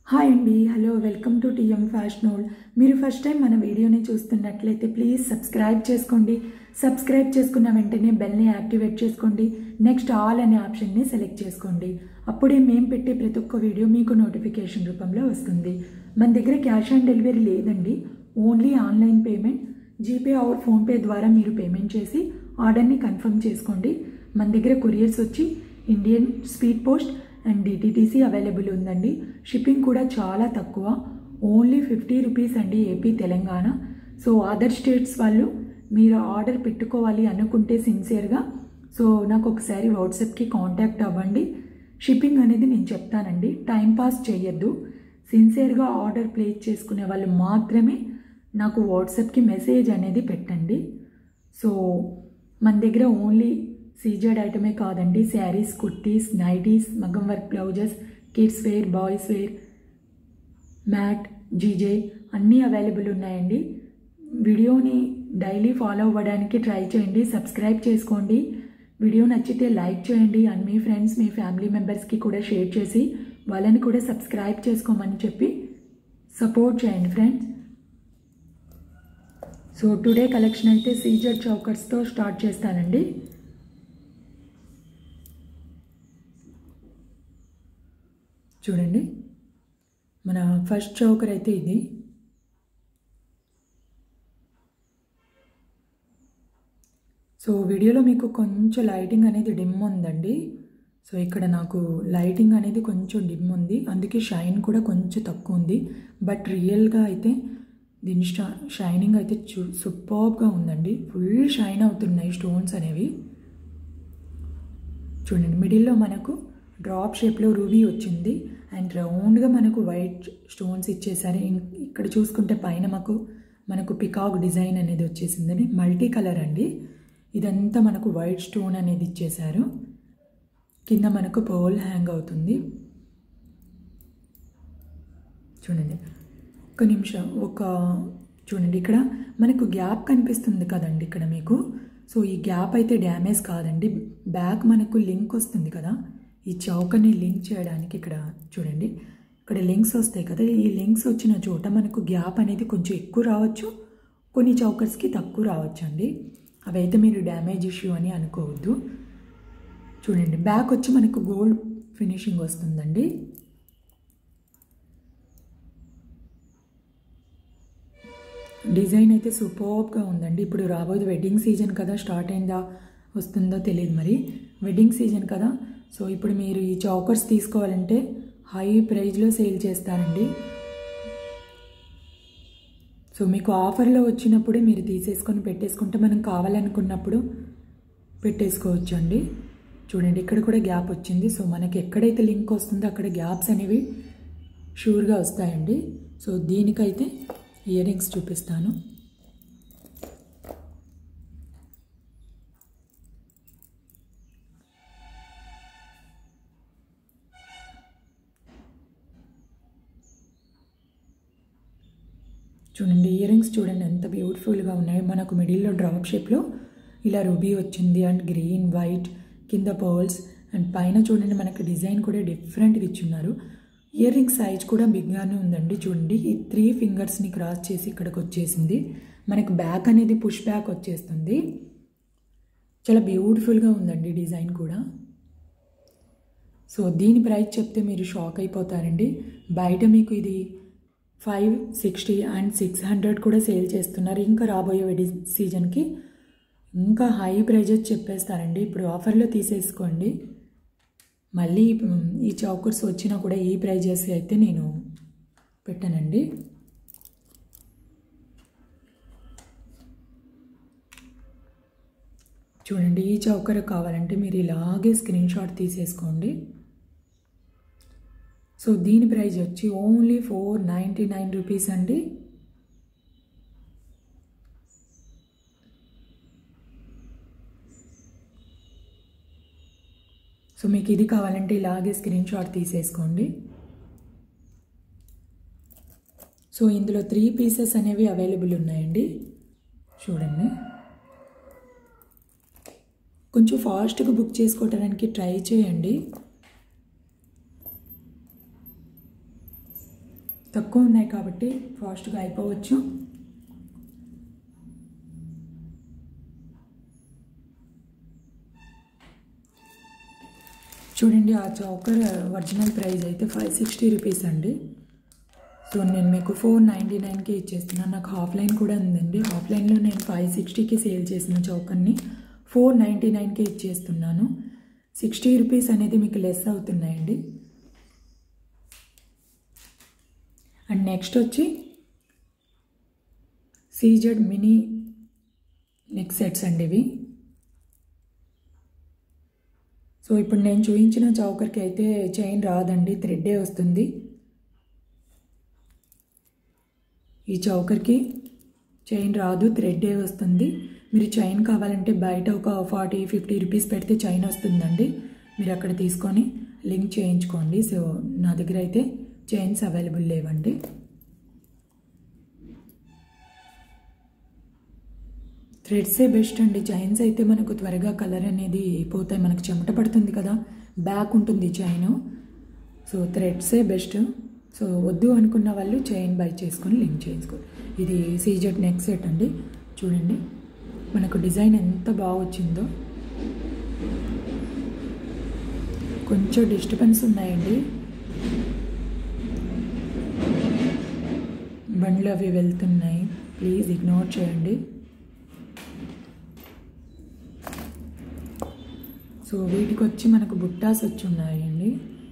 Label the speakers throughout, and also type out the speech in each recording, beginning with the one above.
Speaker 1: hi అండి hello welcome to TM fashion world మీరు first time మన వీడియోని చూస్తున్నట్లయితే ప్లీజ్ సబ్స్క్రైబ్ చేసుకోండి సబ్స్క్రైబ్ చేసుకున్న వెంటనే బెల్ని యాక్టివేట్ చేసుకోండి నెక్స్ట్ ఆల్ అనే ఆప్షన్ని సెలెక్ట్ చేసుకోండి అప్పుడే మేము పెట్టే ప్రతి ఒక్క వీడియో మీకు నోటిఫికేషన్ రూపంలో వస్తుంది మన దగ్గర క్యాష్ ఆన్ డెలివరీ లేదండి only online payment GPay or PhonePe ద్వారా మీరు పేమెంట్ చేసి ఆర్డర్ని కన్ఫర్మ్ చేసుకోండి మన దగ్గర కొరియర్స్ వచ్చి Indian speed post and DTDC available ఉందండి షిప్పింగ్ కూడా చాలా తక్కువ ఓన్లీ ఫిఫ్టీ రూపీస్ అండి AP Telangana so other states వాళ్ళు మీరు ఆర్డర్ పెట్టుకోవాలి అనుకుంటే సిన్సియర్గా సో నాకు ఒకసారి వాట్సాప్కి కాంటాక్ట్ అవ్వండి షిప్పింగ్ అనేది నేను చెప్తానండి టైం పాస్ చేయొద్దు సిన్సియర్గా ఆర్డర్ ప్లేస్ చేసుకునే వాళ్ళు మాత్రమే నాకు వాట్సాప్కి మెసేజ్ అనేది పెట్టండి సో మన దగ్గర ఓన్లీ సీజెడ్ ఐటమే కాదండి sarees kurtis nighties maggam work blouses kids wear boys wear మ్యాట్ జీజే అన్నీ అవైలబుల్ ఉన్నాయండి వీడియోని డైలీ ఫాలో అవ్వడానికి ట్రై చేయండి సబ్స్క్రైబ్ చేసుకోండి వీడియో నచ్చితే లైక్ చేయండి అండ్ మీ ఫ్రెండ్స్ మీ ఫ్యామిలీ మెంబర్స్కి కూడా షేర్ చేసి వాళ్ళని కూడా సబ్స్క్రైబ్ చేసుకోమని చెప్పి సపోర్ట్ చేయండి ఫ్రెండ్స్ సో టుడే కలెక్షన్ అయితే సీజర్ చౌకర్స్తో స్టార్ట్ చేస్తానండి చూడండి మన ఫస్ట్ చౌకర్ అయితే ఇది సో వీడియోలో మీకు కొంచెం లైటింగ్ అనేది డిమ్ ఉందండి సో ఇక్కడ నాకు లైటింగ్ అనేది కొంచెం డిమ్ ఉంది అందుకే షైన్ కూడా కొంచెం తక్కువ ఉంది బట్ రియల్గా అయితే దీని షా షైనింగ్ అయితే చూ సూపర్గా ఉందండి ఫుల్ షైన్ అవుతున్నాయి స్టోన్స్ అనేవి చూడండి మిడిల్లో మనకు డ్రాప్ షేప్లో రూబీ వచ్చింది అండ్ రౌండ్గా మనకు వైట్ స్టోన్స్ ఇచ్చేసారు ఇక్కడ చూసుకుంటే పైన మాకు మనకు పికాక్ డిజైన్ అనేది వచ్చేసిందని మల్టీ కలర్ అండి ఇదంతా మనకు వైట్ స్టోన్ అనేది ఇచ్చేసారు కింద మనకు పర్ల్ హ్యాంగ్ అవుతుంది చూడండి ఒక్క నిమిషం ఒక చూడండి ఇక్కడ మనకు గ్యాప్ కనిపిస్తుంది కదండి ఇక్కడ మీకు సో ఈ గ్యాప్ అయితే డ్యామేజ్ కాదండి బ్యాక్ మనకు లింక్ వస్తుంది కదా ఈ చౌకని లింక్ చేయడానికి ఇక్కడ చూడండి ఇక్కడ లింక్స్ వస్తాయి కదా ఈ లింక్స్ వచ్చిన చోట మనకు గ్యాప్ అనేది కొంచెం ఎక్కువ రావచ్చు కొన్ని చౌకర్స్కి తక్కువ రావచ్చు అండి అవైతే మీరు డ్యామేజ్ ఇష్యూ అని అనుకోవద్దు చూడండి బ్యాక్ వచ్చి మనకు గోల్డ్ ఫినిషింగ్ వస్తుందండి డిజైన్ అయితే సూపర్గా ఉందండి ఇప్పుడు రాబోయే వెడ్డింగ్ సీజన్ కదా స్టార్ట్ అయిందా వస్తుందో తెలియదు మరి వెడ్డింగ్ సీజన్ కదా సో ఇప్పుడు మీరు ఈ చౌకర్స్ తీసుకోవాలంటే హై ప్రైజ్లో సేల్ చేస్తారండి సో మీకు ఆఫర్లో వచ్చినప్పుడే మీరు తీసేసుకొని పెట్టేసుకుంటే మనం కావాలనుకున్నప్పుడు పెట్టేసుకోవచ్చు అండి చూడండి ఇక్కడ కూడా గ్యాప్ వచ్చింది సో మనకి ఎక్కడైతే లింక్ వస్తుందో అక్కడ గ్యాప్స్ అనేవి షూర్గా వస్తాయండి సో దీనికైతే ఇయర్ రింగ్స్ చూపిస్తాను చూడండి ఇయర్ రింగ్స్ చూడండి ఎంత బ్యూటిఫుల్గా ఉన్నాయి మనకు మిడిల్లో డ్రాప్ షేప్లో ఇలా రూబీ వచ్చింది అండ్ గ్రీన్ వైట్ కింద పర్ల్స్ అండ్ పైన చూడండి మనకు డిజైన్ కూడా డిఫరెంట్గా ఇచ్చున్నారు ఇయర్ రింగ్ సైజ్ కూడా బిగ్గానే ఉందండి చూడండి ఈ త్రీ ఫింగర్స్ని క్రాస్ చేసి ఇక్కడికి వచ్చేసింది మనకు బ్యాక్ అనేది పుష్ బ్యాక్ వచ్చేస్తుంది చాలా బ్యూటిఫుల్గా ఉందండి డిజైన్ కూడా సో దీని ప్రైస్ చెప్తే మీరు షాక్ అయిపోతారండి బయట మీకు ఇది five sixty and six hundred కూడా సేల్ చేస్తున్నారు ఇంకా రాబోయే వెడ్డింగ్ సీజన్కి ఇంకా హై ప్రైజెస్ చెప్పేస్తారండి ఇప్పుడు ఆఫర్లో తీసేసుకోండి మళ్ళీ ఈ చౌకర్స్ వచ్చినా కూడా ఈ ప్రైజెస్ అయితే నేను పెట్టానండి చూడండి ఈ చౌకర్ కావాలంటే మీరు ఇలాగే స్క్రీన్ షాట్ తీసేసుకోండి సో దీని ప్రైస్ వచ్చి only four ninety nine rupees అండి సో మీకు ఇది కావాలంటే ఇలాగే స్క్రీన్ షాట్ తీసేసుకోండి సో ఇందులో త్రీ పీసెస్ అనేవి అవైలబుల్ ఉన్నాయండి చూడండి కొంచెం ఫాస్ట్గా బుక్ చేసుకోవడానికి ట్రై చేయండి తక్కువ ఉన్నాయి కాబట్టి ఫాస్ట్గా అయిపోవచ్చు చూడండి ఆ చౌకర్ ఒరిజినల్ ప్రైస్ అయితే ఫైవ్ సిక్స్టీ రూపీస్ అండి సో నేను మీకు ఫోర్ నైంటీ నైన్కి ఇచ్చేస్తున్నాను నాకు హాఫ్ లైన్ కూడా ఉందండి హాఫ్ లైన్లో నేను ఫైవ్ సిక్స్టీకి సేల్ చేసిన చౌకర్ని ఫోర్ నైంటీ నైన్కి ఇచ్చేస్తున్నాను సిక్స్టీ రూపీస్ అనేది మీకు లెస్ అవుతున్నాయండి అండ్ నెక్స్ట్ వచ్చి సీజెడ్ మినీ నెక్ సెట్స్ అండి ఇవి సో ఇప్పుడు నేను చూపించిన చౌకర్కి అయితే చైన్ రాదండి థ్రెడ్డే వస్తుంది ఈ చౌకర్కి చైన్ రాదు థ్రెడ్డే వస్తుంది మీరు చైన్ కావాలంటే బయట ఒక ఫార్టీ ఫిఫ్టీ రూపీస్ పెడితే చైన్ వస్తుందండి మీరు అక్కడ తీసుకొని లింక్ చేయించుకోండి సో నా దగ్గర అయితే చైన్స్ అవైలబుల్ లేవండి థ్రెడ్సే బెస్ట్ అండి చైన్స్ అయితే మనకు త్వరగా కలర్ అనేది పోతాయి మనకు చెమట పడుతుంది కదా బ్యాక్ ఉంటుంది చైన్ సో థ్రెడ్సే బెస్ట్ సో వద్దు అనుకున్న వాళ్ళు చైన్ బై చేసుకొని లింక్ చేసుకో ఇది సీజెట్ నెక్ సెట్ అండి చూడండి మనకు డిజైన్ ఎంత బాగా వచ్చిందో కొంచెం డిస్టర్బెన్స్ ఉన్నాయండి బండ్లు అవి వెళ్తున్నాయి ప్లీజ్ ఇగ్నోర్ చేయండి సో వీటికి వచ్చి మనకు బుట్టాస్ వచ్చి ఉన్నాయండి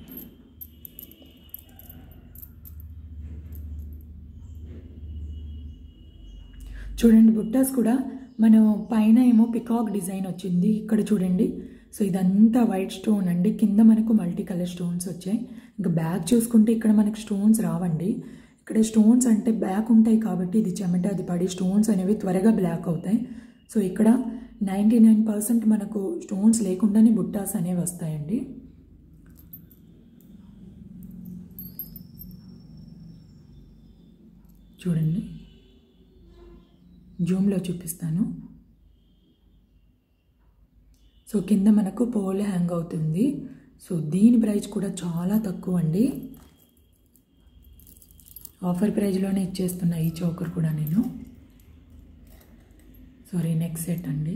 Speaker 1: చూడండి బుట్టాస్ కూడా మనం పైన ఏమో పికాక్ డిజైన్ వచ్చింది ఇక్కడ చూడండి సో ఇదంతా వైట్ స్టోన్ అండి కింద మనకు మల్టీ కలర్ స్టోన్స్ వచ్చాయి ఇంకా బ్యాక్ చూసుకుంటే ఇక్కడ మనకు స్టోన్స్ రావండి ఇక్కడ స్టోన్స్ అంటే బ్యాక్ ఉంటాయి కాబట్టి ఇది చెమట అది పడి స్టోన్స్ అనేవి త్వరగా బ్లాక్ అవుతాయి సో ఇక్కడ నైంటీ నైన్ పర్సెంట్ మనకు స్టోన్స్ లేకుండానే బుట్టాస్ అనేవి వస్తాయండి చూడండి జూమ్లో చూపిస్తాను సో కింద మనకు పోల్ హ్యాంగ్ అవుతుంది సో దీని ప్రైస్ కూడా చాలా తక్కువ అండి ఆఫర్ ప్రైజ్లోనే ఇచ్చేస్తున్నా ఈ చోకర్ కూడా నేను సారీ నెక్ సెట్ అండి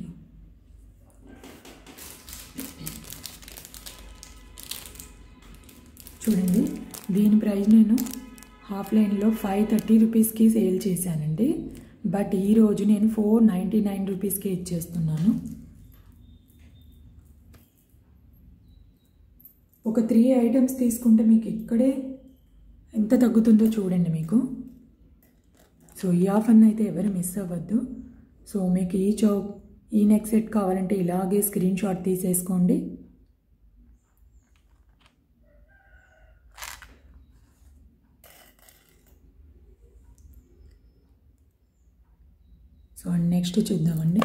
Speaker 1: చూడండి దీని ప్రైస్ నేను హాఫ్ లైన్లో ఫైవ్ థర్టీ రూపీస్కి సేల్ చేశానండి బట్ ఈరోజు నేను ఫోర్ నైంటీ నైన్ రూపీస్కి ఇచ్చేస్తున్నాను ఒక త్రీ ఐటమ్స్ తీసుకుంటే మీకు ఇక్కడే ఎంత తగ్గుతుందో చూడండి మీకు సో ఈ ఆఫర్ని అయితే ఎవరు మిస్ అవ్వద్దు సో మీకు ఈ చౌ ఈ నెక్ సెట్ కావాలంటే ఇలాగే స్క్రీన్ షాట్ తీసేసుకోండి సో నెక్స్ట్ చూద్దామండి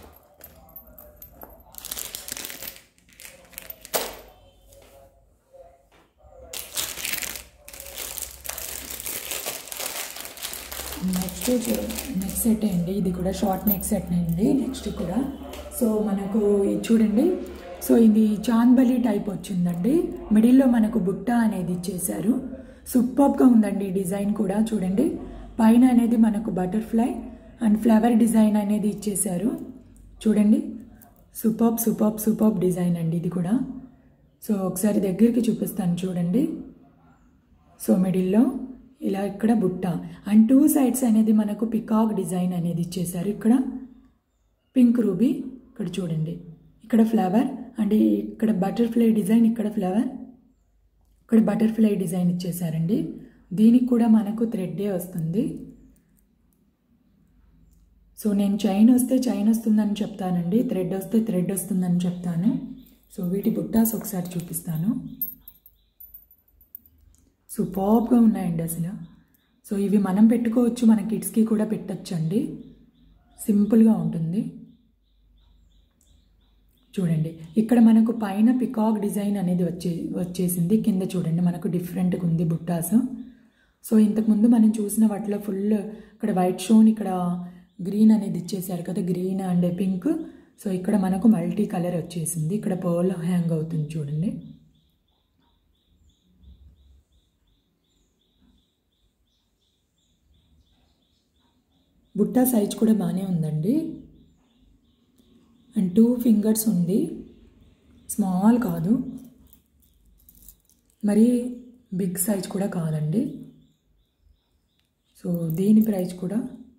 Speaker 1: నెక్స్ట్ నెక్ సెట్ అండి ఇది కూడా షార్ట్ నెక్ సెట్ అండి నెక్స్ట్ కూడా సో మనకు ఇది చూడండి సో ఇది చాందబలి టైప్ వచ్చిందండి మిడిల్లో మనకు బుట్ట అనేది ఇచ్చేసారు సూపర్గా ఉందండి డిజైన్ కూడా చూడండి పైన అనేది మనకు బటర్ఫ్లై అండ్ ఫ్లవర్ డిజైన్ అనేది ఇచ్చేసారు చూడండి సూపర్ సూపర్ సూపర్ డిజైన్ అండి ఇది కూడా సో ఒకసారి దగ్గరికి చూపిస్తాను చూడండి సో మిడిల్లో ఇలా ఇక్కడ బుట్ట అండ్ టూ సైడ్స్ అనేది మనకు పికాక్ డిజైన్ అనేది ఇచ్చేసారు ఇక్కడ పింక్ రూబీ ఇక్కడ చూడండి ఇక్కడ ఫ్లవర్ అండ్ ఇక్కడ బటర్ఫ్లై డిజైన్ ఇక్కడ ఫ్లవర్ ఇక్కడ బటర్ఫ్లై డిజైన్ ఇచ్చేసారండి దీనికి కూడా మనకు థ్రెడ్డే వస్తుంది సో నేను చైన్ వస్తే చైన్ వస్తుందని చెప్తానండి థ్రెడ్ వస్తే థ్రెడ్ వస్తుందని చెప్తాను సో వీటి బుట్టాస్ ఒకసారి చూపిస్తాను సూపర్గా ఉన్నాయండి అసలు సో ఇవి మనం పెట్టుకోవచ్చు మన కిడ్స్కి కూడా పెట్టచ్చండి సింపుల్గా ఉంటుంది చూడండి ఇక్కడ మనకు పైన పికాక్ డిజైన్ అనేది వచ్చే వచ్చేసింది కింద చూడండి మనకు డిఫరెంట్గా ఉంది బుట్టాస్ సో ఇంతకుముందు మనం చూసిన వాటిలో ఫుల్ ఇక్కడ వైట్ షోన్ ఇక్కడ గ్రీన్ అనేది ఇచ్చేసారు కదా గ్రీన్ అండ్ పింక్ సో ఇక్కడ మనకు మల్టీ కలర్ వచ్చేసింది ఇక్కడ పర్ల్ హ్యాంగ్ అవుతుంది చూడండి బుట్ట సైజ్ కూడా బాగానే ఉందండి అండ్ టూ ఫింగర్స్ ఉంది స్మాల్ కాదు మరి బిగ్ సైజ్ కూడా కాదండి సో దీని ప్రైస్ కూడా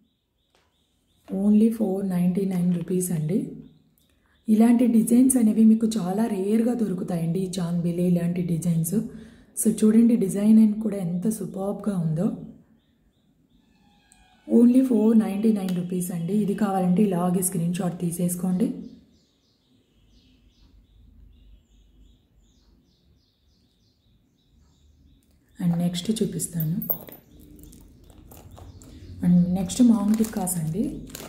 Speaker 1: only four ninety nine rupees అండి ఇలాంటి డిజైన్స్ అనేవి మీకు చాలా రేర్గా దొరుకుతాయండి ఈ చాన్బిలి ఇలాంటి డిజైన్స్ సో చూడండి డిజైన్ అని కూడా ఎంత సూపర్బ్గా ఉందో only four ninety nine rupees అండి ఇది కావాలంటే ఇలాగే స్క్రీన్ షాట్ తీసేసుకోండి అండ్ నెక్స్ట్ చూపిస్తాను అండ్ నెక్స్ట్ మాంగ్ టిక్కాస్ అండి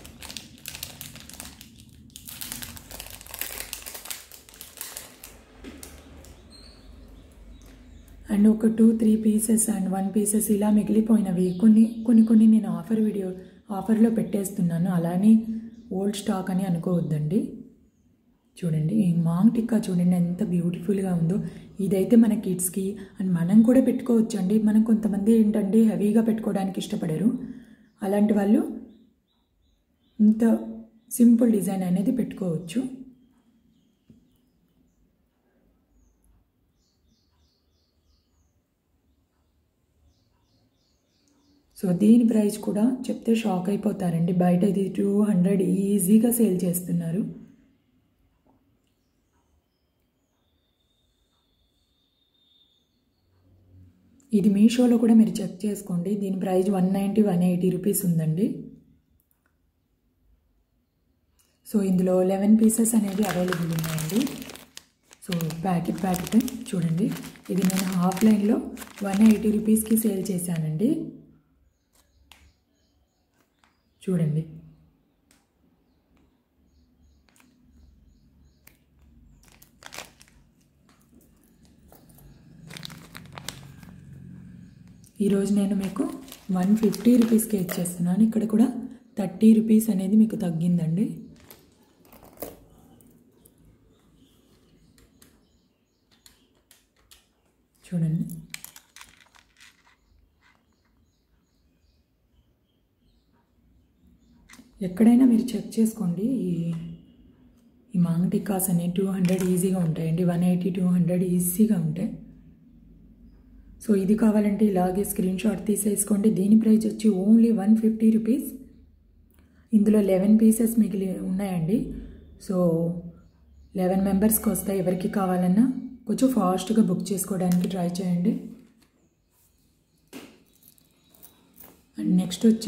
Speaker 1: అండ్ ఒక two three pieces and one pieces ఇలా మిగిలిపోయినవి కొన్ని కొన్ని కొన్ని నేను ఆఫర్ వీడియో ఆఫర్లో పెట్టేస్తున్నాను అలానే ఓల్డ్ స్టాక్ అని అనుకోవద్దండి చూడండి ఈ మాంగ్ టిక్కా చూడండి ఎంత బ్యూటిఫుల్గా ఉందో ఇదైతే మన కిడ్స్కి అండ్ మనం కూడా పెట్టుకోవచ్చు అండి మనం కొంతమంది ఏంటంటే హెవీగా పెట్టుకోవడానికి ఇష్టపడరు అలాంటి వాళ్ళు ఇంత సింపుల్ డిజైన్ అనేది పెట్టుకోవచ్చు సో దీని ప్రైస్ కూడా చెప్తే షాక్ అయిపోతారండి బయట ఇది టూ హండ్రెడ్ ఈజీగా సేల్ చేస్తున్నారు ఇది మీషోలో కూడా మీరు చెక్ చేసుకోండి దీని price one ninety one eighty rupees ఉందండి సో ఇందులో లెవెన్ పీసెస్ అనేవి అవైలబుల్ ఉన్నాయండి సో ప్యాకెట్ ప్యాకెట్ చూడండి ఇది నేను ఆఫ్లైన్లో వన్ ఎయిటీ రూపీస్కి సేల్ చేశానండి చూడండి ఈరోజు నేను మీకు వన్ ఫిఫ్టీ రూపీస్కి ఇచ్చేస్తున్నాను ఇక్కడ కూడా థర్టీ రూపీస్ అనేది మీకు తగ్గిందండి చూడండి ఎక్కడైనా మీరు చెక్ చేసుకోండి ఈ ఈ మాంగ్ టిక్కాస్ అనేవి టూ హండ్రెడ్ ఈజీగా ఉంటాయండి వన్ ఎయిటీ టూ హండ్రెడ్ ఈజీగా ఉంటాయి సో ఇది కావాలంటే ఇలాగే స్క్రీన్ షాట్ తీసేసుకోండి దీని ప్రైస్ వచ్చి ఓన్లీ వన్ ఫిఫ్టీ రూపీస్ ఇందులో లెవెన్ పీసెస్ మిగిలి ఉన్నాయండి సో లెవెన్ మెంబర్స్కి వస్తాయి ఎవరికి కావాలన్నా కొంచెం ఫాస్ట్గా బుక్ చేసుకోవడానికి ట్రై చేయండి అండ్ నెక్స్ట్ వచ్చి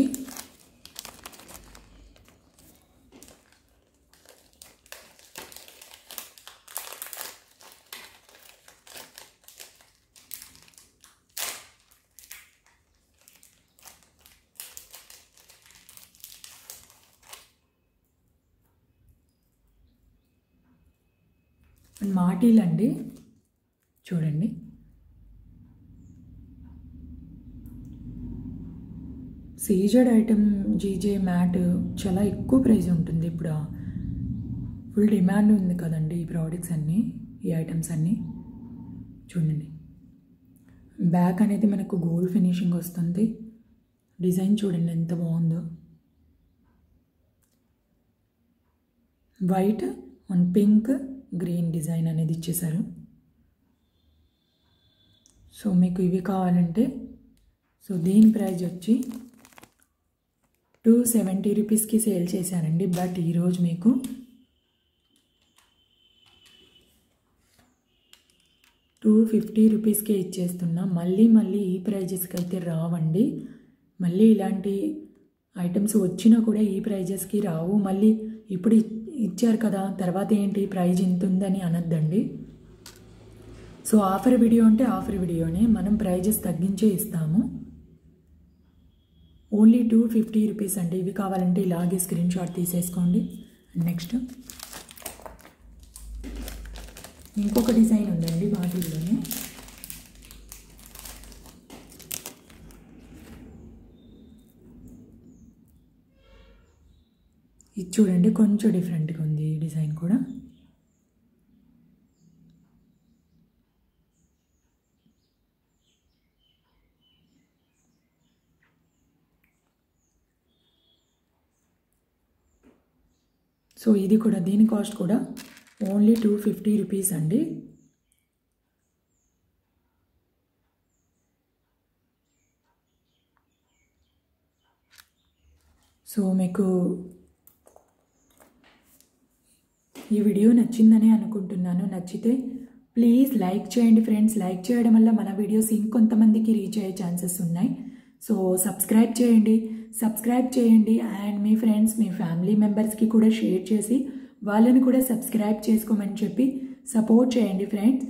Speaker 1: అండ్ మాటీలు అండి చూడండి సీజెడ్ ఐటమ్ జీజే మ్యాట్ చాలా ఎక్కువ ప్రైస్ ఉంటుంది ఇప్పుడు ఫుల్ డిమాండ్ ఉంది కదండి ఈ ప్రోడక్ట్స్ అన్నీ ఈ ఐటమ్స్ అన్నీ చూడండి బ్యాక్ అనేది మనకు గోల్డ్ ఫినిషింగ్ వస్తుంది డిజైన్ చూడండి ఎంత బాగుందో white and pink green design అనేది ఇచ్చేసారు సో మీకు ఇవి కావాలంటే సో దీని ప్రైజ్ వచ్చి టూ సెవెంటీ రూపీస్కి సేల్ చేశానండి బట్ ఈరోజు మీకు టూ ఫిఫ్టీ రూపీస్కే ఇచ్చేస్తున్నా మళ్ళీ మళ్ళీ ఈ ప్రైజెస్కి అయితే రావండి మళ్ళీ ఇలాంటి ఐటమ్స్ వచ్చినా కూడా ఈ ప్రైజెస్కి రావు మళ్ళీ ఇప్పుడు ఇచ్చారు కదా తర్వాత ఏంటి ప్రైజ్ ఇంత ఉందని అనొద్దండి సో ఆఫర్ వీడియో అంటే ఆఫర్ వీడియోనే మనం ప్రైజెస్ తగ్గించే ఇస్తాము ఓన్లీ టూ ఫిఫ్టీ రూపీస్ అండి ఇవి కావాలంటే ఇలాగే స్క్రీన్ షాట్ తీసేసుకోండి నెక్స్ట్ ఇంకొక డిజైన్ ఉందండి వాటిల్లోనే ఇది చూడండి కొంచెం డిఫరెంట్గా ఉంది ఈ డిజైన్ కూడా సో ఇది కూడా దీని కాస్ట్ కూడా ఓన్లీ టూ ఫిఫ్టీ రూపీస్ అండి సో మీకు ఈ వీడియో నచ్చిందని అనుకుంటున్నాను నచ్చితే ప్లీజ్ లైక్ చేయండి ఫ్రెండ్స్ లైక్ చేయడం వల్ల మన వీడియోస్ ఇంకొంతమందికి రీచ్ అయ్యే ఛాన్సెస్ ఉన్నాయి సో సబ్స్క్రైబ్ చేయండి సబ్స్క్రైబ్ చేయండి అండ్ మీ ఫ్రెండ్స్ మీ ఫ్యామిలీ మెంబర్స్కి కూడా షేర్ చేసి వాళ్ళని కూడా సబ్స్క్రైబ్ చేసుకోమని చెప్పి సపోర్ట్ చేయండి ఫ్రెండ్స్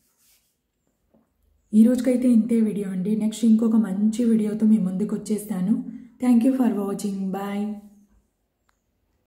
Speaker 1: ఈ రోజుకైతే ఇంతే వీడియో అండి నెక్స్ట్ ఇంకొక మంచి వీడియోతో మీ ముందుకు వచ్చేస్తాను thank you for watching bye